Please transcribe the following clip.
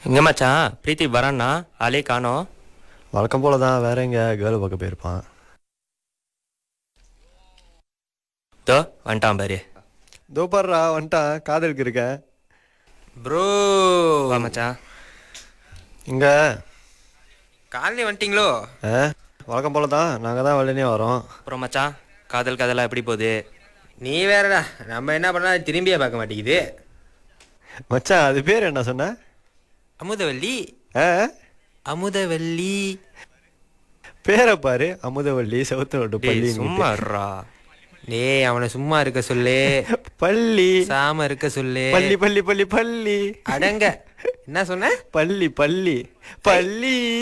எங்க மச்சான் பிரீத்தி வரான்னா ஆளே காணோம் வழக்கம் போல தான் வேற எங்க கேர்ள் பார்க்க போயிருப்பான் தோ வந்துட்டான் பாரு தோ பாருடா வந்துட்டான் காதலுக்கு இருக்க ப்ரோ வா மச்சான் இங்க காலையில் வந்துட்டீங்களோ ஆ வழக்கம் போல தான் நாங்கள் தான் வெளியே வரோம் அப்புறம் மச்சான் காதல் கதெல்லாம் எப்படி போகுது நீ வேறடா நம்ம என்ன பண்ணா திரும்பியே பார்க்க மாட்டேங்குது மச்சான் அது பேர் என்ன சொன்ன அமுதவல்லி ஆ அமுதவல்லி பேரை பாரு அமுதவள்ளி செவத்து நோட்டு டேய், பள்ளி சும்மா இருடா. டேய் அவனை சும்மா இருக்க சொல்லு பள்ளி சாம இருக்க சொல்லு பள்ளி பள்ளி பள்ளி பள்ளி அடங்க என்ன சொன்ன பள்ளி பள்ளி பள்ளி